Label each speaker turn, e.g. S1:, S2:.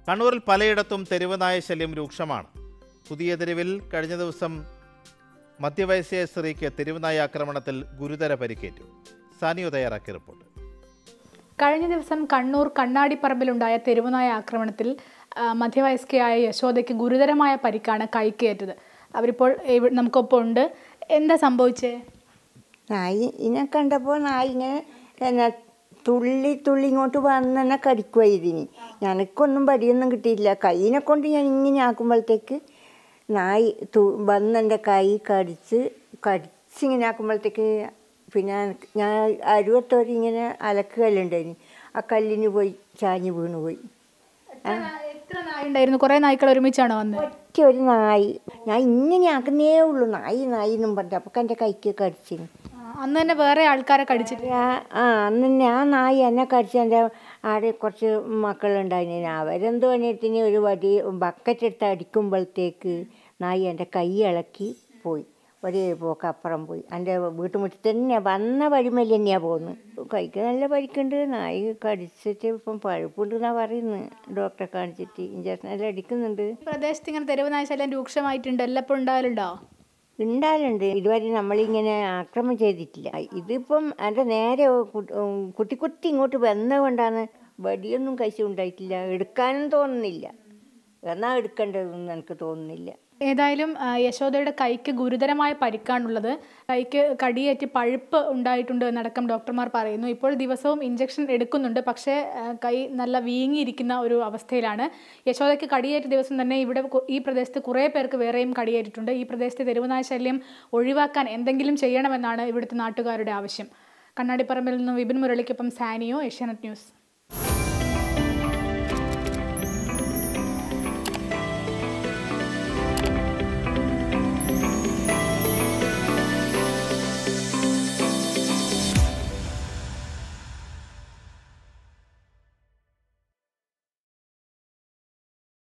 S1: കണ്ണൂരിൽ പലയിടത്തും തെരുവ് നായ ശല്യം രൂക്ഷമാണ് പുതിയ തെരുവിൽ കഴിഞ്ഞ ദിവസം മധ്യവയസ്സയായ സ്ത്രീക്ക് തെരുവുനായ ആക്രമണത്തിൽ ഗുരുതര പരിക്കേറ്റു സാനിയോ തയ്യാറാക്കിയ റിപ്പോർട്ട്
S2: കഴിഞ്ഞ ദിവസം കണ്ണൂർ കണ്ണാടിപ്പറമ്പിലുണ്ടായ തെരുവുനായ ആക്രമണത്തിൽ ആ, മധ്യവയസ്കയായ യശോദയ്ക്ക് ഗുരുതരമായ പരിക്കാണ് കൈക്കേറ്റത് അവരിപ്പോൾ ഇവ- നമുക്കൊപ്പം ഉണ്ട് എന്താ സംഭവിച്ചേ
S3: നായി ഇതിനെ കണ്ടപ്പോൾ നായി ഇങ്ങനെ എന്നെ തുള്ളി തുള്ളി ഇങ്ങോട്ട് വന്ന് എന്നെ കടിക്കുമായിരുന്നു ഞനക്കൊന്നും പടിയൊന്നും കിട്ടിയില്ല കൈയിനെ കൊണ്ട് ഞാൻ ഇങ്ങനെ ആക്കുമ്പോഴത്തേക്ക് നായി തു വന്ന് എൻ്റെ കൈ കടിച്ച് കടിച്ചിങ്ങനെ ആക്കുമ്പോഴത്തേക്ക് പിന്നെ ഞാൻ അരുവത്തോരി ഇങ്ങനെ അലക്ക് കല്ലുണ്ടായിരുന്നു ആ കല്ലിന് പോയി ചാഞ്ഞ് വീണു പോയി
S2: എത്ര നായ ഉണ്ടായിരുന്നു കുറേ നായ്ക്കൾ ഒരുമിച്ചാണോ വന്നത്
S3: ഒറ്റ ഒരു നായി ഞാൻ ഇങ്ങനെ ആക്കുന്നേ ഉള്ളൂ നായി നായി എന്നും പറഞ്ഞു അപ്പോൾ എൻ്റെ കൈക്ക് കടിച്ചിന്
S2: ആ, അന്ന് തന്നെ വേറെ ആൾക്കാരെ കടിച്ചിട്ട്
S3: ആ- ആ അന്ന് ഞാൻ നായി എന്നെ കടിച്ച് എൻ്റെ ആടെ കുറച്ച് മക്കളുണ്ടായിരുന്നു അവരെന്തോ പണിയെടുത്തിന് ഒരു വടി ബക്കറ്റ് എടുത്ത് അടിക്കുമ്പോഴത്തേക്ക് നായി എൻ്റെ കൈ ഇളക്കി പോയി ഒരേ പോക്ക് അപ്പുറം പോയി എൻ്റെ വീട്ടുമുറ്റത്ത് തന്നെ വന്ന വഴിമേൽ തന്നെയാണ് പോകുന്നത് കൈക്ക് നല്ല പരിക്കുണ്ട് നായി കടിച്ചിട്ട് ഇപ്പം പഴുപ്പുണ്ട് എന്നാണ് പറയുന്നത് ഡോക്ടറെ കാണിച്ചിട്ട് ഇഞ്ചക്ഷൻ എല്ലാം അടിക്കുന്നുണ്ട്
S2: ഈ പ്രദേശത്ത് ഇങ്ങനെ തെരുവുനായ ശല്യം രൂക്ഷമായിട്ടുണ്ട് എല്ലപ്പോഴും ഉണ്ടാവലുണ്ടോ
S3: ഉണ്ടാകലുണ്ട് ഇതുവരെ നമ്മളിങ്ങനെ ആക്രമണം ചെയ്തിട്ടില്ല ഇതിപ്പം എൻ്റെ നേരെ കു- ഉം കുത്തി കുത്തി ഇങ്ങോട്ട് വന്നതുകൊണ്ടാണ് വടിയൊന്നും കഴിച്ചു ഉണ്ടായിട്ടില്ല എടുക്കാനും തോന്നുന്നില്ല എന്നാൽ എടുക്കേണ്ടതെന്ന് എനിക്ക് തോന്നുന്നില്ല
S2: ഏതായാലും ആ, യശോദയുടെ കൈക്ക് ഗുരുതരമായ പരിക്കാണുള്ളത് കൈക്ക് കടിയേറ്റ് പഴുപ്പ് ഉണ്ടായിട്ടുണ്ട് എന്നടക്കം ഡോക്ടർമാർ പറയുന്നു ഇപ്പോൾ ദിവസവും ഇഞ്ചക്ഷൻ എടുക്കുന്നുണ്ട് പക്ഷേ ആ, കൈ നല്ല വീങ്ങിയിരിക്കുന്ന ഒരു അവസ്ഥയിലാണ് യശോദയ്ക്ക് കടിയേറ്റ ദിവസം തന്നെ ഇവിടെ കു- ഈ പ്രദേശത്ത് കുറേ പേർക്ക് വേറെയും കടിയേറ്റിട്ടുണ്ട് ഈ പ്രദേശത്തെ തെരുവുനായ ശല്യം ഒഴിവാക്കാൻ എന്തെങ്കിലും ചെയ്യണമെന്നാണ് ഇവിടുത്തെ നാട്ടുകാരുടെ ആവശ്യം കണ്ണാടിപ്പറമ്പിൽ നിന്നും വിപിൻ മുരളിക്കൊപ്പം സാനിയോ ഏഷ്യാനെറ്റ് ന്യൂസ്